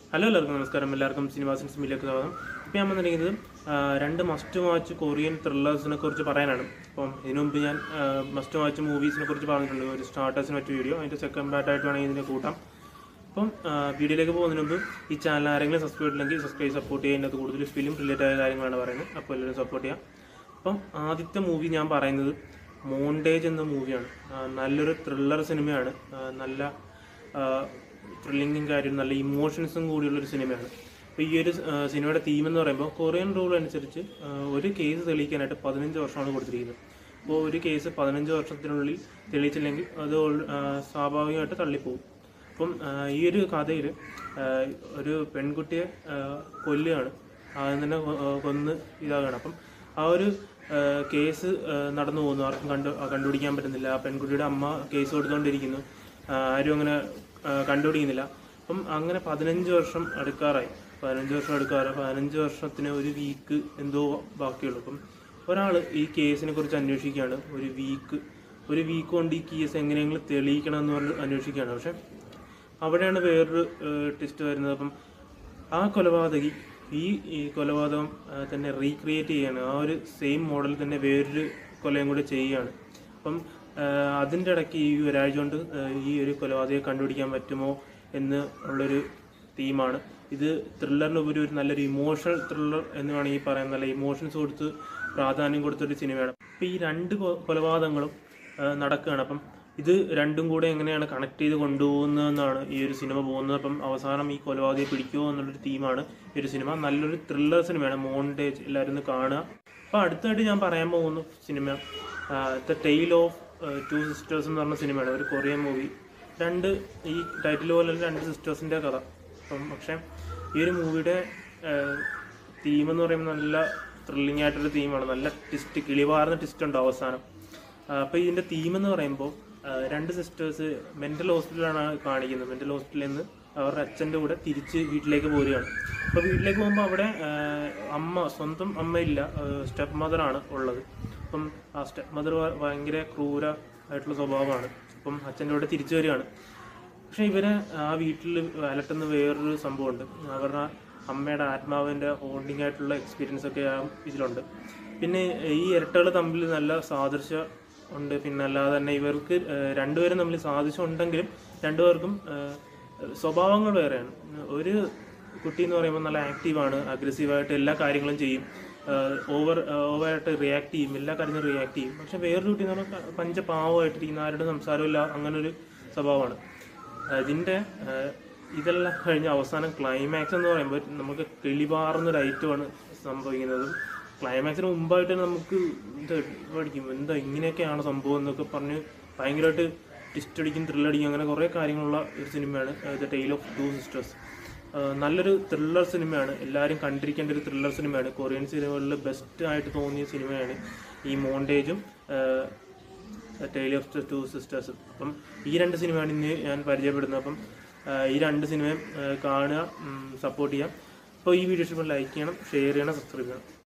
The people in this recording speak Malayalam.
ഹലോ എല്ലാവർക്കും നമസ്കാരം എല്ലാവർക്കും സിനിമാസിൻസ് മില്ലേക്ക് സ്വാഗതം ഇപ്പം ഞാൻ വന്നിരിക്കുന്നത് ആ, രണ്ട് മസ്റ്റ് വാച്ച് കൊറിയൻ ത്രില്ലേഴ്സിനെ കുറിച്ച് പറയാനാണ് അപ്പം ഇതിനു മുമ്പ് ഞാൻ മസ്റ്റ് വാച്ച് മൂവീസിനെ കുറിച്ച് പറഞ്ഞിട്ടുണ്ട് ഒരു സ്റ്റാർട്ടേഴ്സിന് പറ്റിയ വീഡിയോ അതിൻ്റെ സെക്കൻഡ് പാർട്ടായിട്ട് വേണമെങ്കിൽ ഇതിനെ കൂട്ടാം അപ്പം ആ, വീഡിയോയിലേക്ക് പോകുന്നതിന് മുമ്പ് ഈ ചാനൽ ആരെങ്കിലും സബ്സ്ക്രൈബ് ചെയ്തില്ലെങ്കിൽ സബ്സ്ക്രൈബ് സപ്പോർട്ട് ചെയ്യുക അതിനകത്ത് കൂടുതൽ ഫിലിം റിലേറ്റഡ് ആയ കാര്യങ്ങളാണ് പറയുന്നത് അപ്പോൾ എല്ലാവരും സപ്പോർട്ട് ചെയ്യാം അപ്പം ആദ്യത്തെ മൂവി ഞാൻ പറയുന്നത് മോണ്ടേജ് എന്ന മൂവിയാണ് നല്ലൊരു ത്രില്ലർ സിനിമയാണ് ആ, നല്ല ത്രില്ലിങ്ങും കാര്യം നല്ല ഇമോഷൻസും കൂടിയുള്ളൊരു സിനിമയാണ് അപ്പോൾ ഈ ഒരു ആ, സിനിമയുടെ തീം എന്ന് പറയുമ്പോൾ കൊറിയൻ റൂൾ അനുസരിച്ച് ആ, ഒരു കേസ് തെളിയിക്കാനായിട്ട് പതിനഞ്ച് വർഷമാണ് കൊടുത്തിരിക്കുന്നത് അപ്പോൾ ഒരു കേസ് പതിനഞ്ച് വർഷത്തിനുള്ളിൽ തെളിയിച്ചില്ലെങ്കിൽ അത് ഓൾ- ആ, സ്വാഭാവികമായിട്ട് തള്ളിപ്പോകും അപ്പം ആ, ഈ ഒരു കഥയിൽ ഒരു പെൺകുട്ടിയെ ആ, കൊല്ലുകയാണ് ആദ്യം തന്നെ കൊ- ആ, കൊന്ന് ഇതാകണം അപ്പം ആ ഒരു ആ, കേസ് ആ, നടന്നു പോകുന്നു ആർക്കും കണ്ടു ആ, കണ്ടുപിടിക്കാൻ പറ്റുന്നില്ല ആ പെൺകുട്ടിയുടെ അമ്മ കേസ് കൊടുത്തുകൊണ്ടിരിക്കുന്നു ആ, ആരും അങ്ങനെ ആ, കണ്ടുപിടിക്കുന്നില്ല അപ്പം അങ്ങനെ പതിനഞ്ച് വർഷം അടുക്കാറായി പതിനഞ്ച് വർഷം അടുക്കാറായി പതിനഞ്ച് വർഷത്തിന് ഒരു വീക്ക് എന്തോ ബാക്കിയുള്ളൂ അപ്പം ഒരാൾ ഈ കേസിനെ കുറിച്ച് അന്വേഷിക്കുകയാണ് ഒരു വീക്ക് ഒരു വീക്ക് കൊണ്ട് ഈ കേസ് എങ്ങനെയെങ്കിലും തെളിയിക്കണം എന്ന് പറഞ്ഞ് അന്വേഷിക്കുകയാണ് പക്ഷെ അവിടെയാണ് വേറൊരു ട്വിസ്റ്റ് വരുന്നത് അപ്പം ആ കൊലപാതകി ഈ ഈ കൊലപാതകം ആ, തന്നെ റീക്രിയേറ്റ് ചെയ്യാണ് ആ ഒരു സെയിം മോഡൽ തന്നെ വേറൊരു കൊലയും കൂടെ ചെയ്യുകയാണ് അപ്പം ആ, അതിൻ്റെ ഇടയ്ക്ക് ഈ ഒരാഴ്ച കൊണ്ട് ആ, ഈ ഒരു കൊലപാതകയെ കണ്ടുപിടിക്കാൻ പറ്റുമോ എന്ന് ഉള്ളൊരു തീമാണ് ഇത് ത്രില്ലറിന് ഉപരി ഒരു നല്ലൊരു ഇമോഷണൽ ത്രില്ലർ എന്ന് വേണമെങ്കിൽ പറയാം നല്ല ഇമോഷൻസ് കൊടുത്ത് പ്രാധാന്യം കൊടുത്തൊരു സിനിമയാണ് അപ്പം ഈ രണ്ട് കൊ- കൊലപാതകങ്ങളും ആ, നടക്കുകയാണ് അപ്പം ഇത് രണ്ടും കൂടെ എങ്ങനെയാണ് കണക്ട് ചെയ്ത് കൊണ്ടുപോകുന്നതെന്നാണ് ഈ ഒരു സിനിമ പോകുന്നത് അപ്പം അവസാനം ഈ കൊലപാതകയെ പിടിക്കുമോ എന്നുള്ളൊരു തീമാണ് ഈ ഒരു സിനിമ നല്ലൊരു ത്രില്ലർ സിനിമയാണ് മോണ്ടേജ് എല്ലാവരും ഒന്ന് കാണുക അപ്പോൾ അടുത്തായിട്ട് ഞാൻ പറയാൻ പോകുന്ന cinema the tale of two sisters എന്ന് പറഞ്ഞ സിനിമയാണ് ഒരു കൊറിയൻ മൂവി രണ്ട് ഈ ടൈറ്റിൽ പോലെ രണ്ട് സിസ്റ്റേഴ്സിൻ്റെ കഥ അപ്പം പക്ഷേ ഈ ഒരു മൂവിയുടെ തീം എന്ന് പറയുമ്പോൾ നല്ല ത്രില്ലിംഗ് ആയിട്ടൊരു തീമാണ് നല്ല ടിസ്റ്റ് കിളിവാർന്ന ടിസ്റ്റ് ഉണ്ട് അവസാനം അപ്പോൾ ഇതിൻ്റെ തീം എന്ന് പറയുമ്പോൾ ആ, രണ്ട് സിസ്റ്റേഴ്സ് മെൻ്റൽ ഹോസ്പിറ്റലാണ് കാണിക്കുന്നത് മെൻ്റൽ ഹോസ്പിറ്റലിൽ നിന്ന് അവരുടെ അച്ഛൻ്റെ കൂടെ തിരിച്ച് വീട്ടിലേക്ക് പോരുകയാണ് അപ്പോൾ വീട്ടിലേക്ക് പോകുമ്പോൾ അവിടെ ആ, അമ്മ സ്വന്തം അമ്മയില്ല സ്റ്റെപ്പ് മദറാണ് ഉള്ളത് അപ്പം ആ സ്റ്റെപ്പ് മദർ ഭയങ്കര ക്രൂര ആയിട്ടുള്ള സ്വഭാവമാണ് അപ്പം അച്ഛൻ്റെ കൂടെ തിരിച്ചു വരികയാണ് പക്ഷെ ഇവരെ ആ വീട്ടിൽ അലട്ടുന്ന വേറൊരു സംഭവമുണ്ട് അവരുടെ അമ്മയുടെ ആത്മാവിൻ്റെ ഹോണ്ടിങ് ആയിട്ടുള്ള എക്സ്പീരിയൻസ് ഒക്കെ ആ ഇതിലുണ്ട് പിന്നെ ഈ ഇരട്ടകൾ തമ്മിൽ നല്ല സാദൃശ്യം ഉണ്ട് പിന്നെ അല്ലാതെ തന്നെ ഇവർക്ക് ഏഹ്, രണ്ടുപേരും തമ്മിൽ സാദൃശ്യം ഉണ്ടെങ്കിലും രണ്ടുപേർക്കും ഏഹ്, സ്വഭാവങ്ങൾ വേറെയാണ് ഒരു കുട്ടി എന്ന് പറയുമ്പോൾ നല്ല ആക്റ്റീവാണ് അഗ്രസീവായിട്ട് എല്ലാ കാര്യങ്ങളും ചെയ്യും ഓവർ ഓവറായിട്ട് റിയാക്ട് ചെയ്യും എല്ലാ കാര്യത്തിനും റിയാക്ട് ചെയ്യും പക്ഷെ വേറൊരു കുട്ടി എന്ന് പറഞ്ഞാൽ പഞ്ചപാവമായിട്ടിരിക്കുന്ന ആരുടെ സംസാരമില്ല അങ്ങനൊരു സ്വഭാവമാണ് അതിൻ്റെ ഇതെല്ലാം കഴിഞ്ഞ് അവസാനം ക്ലൈമാക്സ് എന്ന് പറയുമ്പോൾ നമുക്ക് കിളിപാറുന്നൊരു ഐറ്റമാണ് സംഭവിക്കുന്നത് ക്ലൈമാക്സിന് മുമ്പായിട്ട് തന്നെ നമുക്ക് ഇത് പഠിക്കും എന്താ ഇങ്ങനെയൊക്കെയാണ് സംഭവം എന്നൊക്കെ പറഞ്ഞ് ഭയങ്കരമായിട്ട് ടിസ്റ്റ് അടിക്കും ത്രില്ലടിക്കും അങ്ങനെ കുറേ കാര്യങ്ങളുള്ള ഒരു സിനിമയാണ് the tale of two sisters നല്ലൊരു ത്രില്ലർ സിനിമയാണ് എല്ലാവരും കണ്ടിരിക്കേണ്ട ഒരു ത്രില്ലർ സിനിമയാണ് കൊറിയൻ സിനിമകളിൽ ബെസ്റ്റ് ആയിട്ട് തോന്നിയ സിനിമയാണ് ഈ മോണ്ടേജും ടെയിൽ ഓഫ് ദ ടു സിസ്റ്റേഴ്സും അപ്പം ഈ രണ്ട് സിനിമയാണ് ഇന്ന് ഞാൻ പരിചയപ്പെടുന്നത് അപ്പം ആ, ഈ രണ്ട് സിനിമയും ആ, കാണുക സപ്പോർട്ട് ചെയ്യാം അപ്പോൾ ഈ വീഡിയോ ഇഷ്ടപ്പെടുമ്പോൾ ലൈക്ക് ചെയ്യണം ഷെയർ ചെയ്യണം സബ്സ്ക്രൈബ് ചെയ്യണം